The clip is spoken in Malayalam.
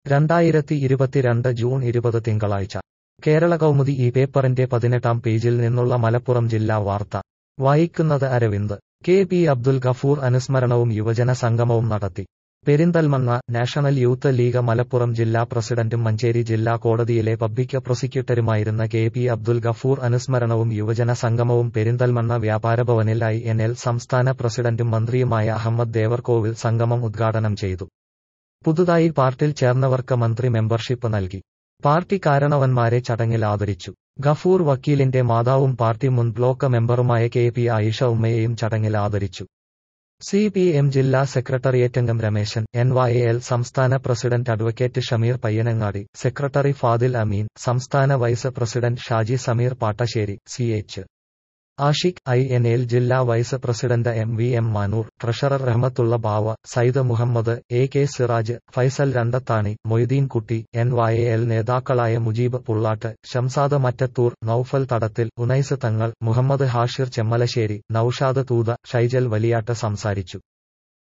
രണ്ടായിരത്തി ഇരുപത്തിരണ്ട് ജൂൺ ഇരുപത് തിങ്കളാഴ്ച കേരള കൗമുദി ഈ പേപ്പറിന്റെ പതിനെട്ടാം പേജിൽ നിന്നുള്ള മലപ്പുറം ജില്ലാ വാർത്ത വായിക്കുന്നത് അരവിന്ദ് കെ പി അബ്ദുൽ ഗഫൂർ അനുസ്മരണവും യുവജന സംഗമവും നടത്തി Perinthalmanna national youth league Malappuram ജില്ലാ പ്രസിഡന്റും മഞ്ചേരി ജില്ലാ കോടതിയിലെ പബ്ലിക് പ്രോസിക്യൂട്ടറുമായിരുന്ന കെ പി അബ്ദുൽ ഗഫൂർ അനുസ്മരണവും യുവജന സംഗമവും പെരിന്തൽമണ്ണ വ്യാപാരഭവനിൽ ഐ എൻ എൽ സംസ്ഥാന പ്രസിഡന്റും മന്ത്രിയുമായ അഹമ്മദ് ദേവർകോവിൽ സംഗമം ഉദ്ഘാടനം ചെയ്തു പുതുതായി പാർട്ടിൽ ചേർന്നവർക്ക് മന്ത്രി മെമ്പർഷിപ്പ് നൽകി പാർട്ടി കാരണവന്മാരെ ചടങ്ങിൽ ആദരിച്ചു ഗഫൂർ വക്കീലിന്റെ മാതാവും പാർട്ടി മുൻ ബ്ലോക്ക് മെമ്പറുമായ കെ പി ആയിഷ ഉമ്മയെയും ചടങ്ങിൽ ആദരിച്ചു സി പി എം ജില്ലാ സെക്രട്ടേറിയറ്റംഗം രമേശൻ എൻ വൈ എൽ സംസ്ഥാന president advocate Shameer Payyanangadi secretary Fadil Ameen സംസ്ഥാന vice president Shaji Sameer Pattasseri C H Ashiq I N L ജില്ലാ vice president M V M Manoor treasurer Rahmathulla Bava Sayyid Muhammad A K Siraj Faisal Randathani Moideen Kutty N Y L നേതാക്കളായ മുജീബ് പുള്ളാട്ട് ഷംസാദ് മറ്റത്തൂർ നൌഫൽ തടത്തിൽ ഉനൈസ് തങ്ങൾ മുഹമ്മദ് ഹാഷിർ ചെമ്മലശ്ശേരി നൌഷാദ് തൂത ഷൈജൽ വലിയാട്ട് സംസാരിച്ചു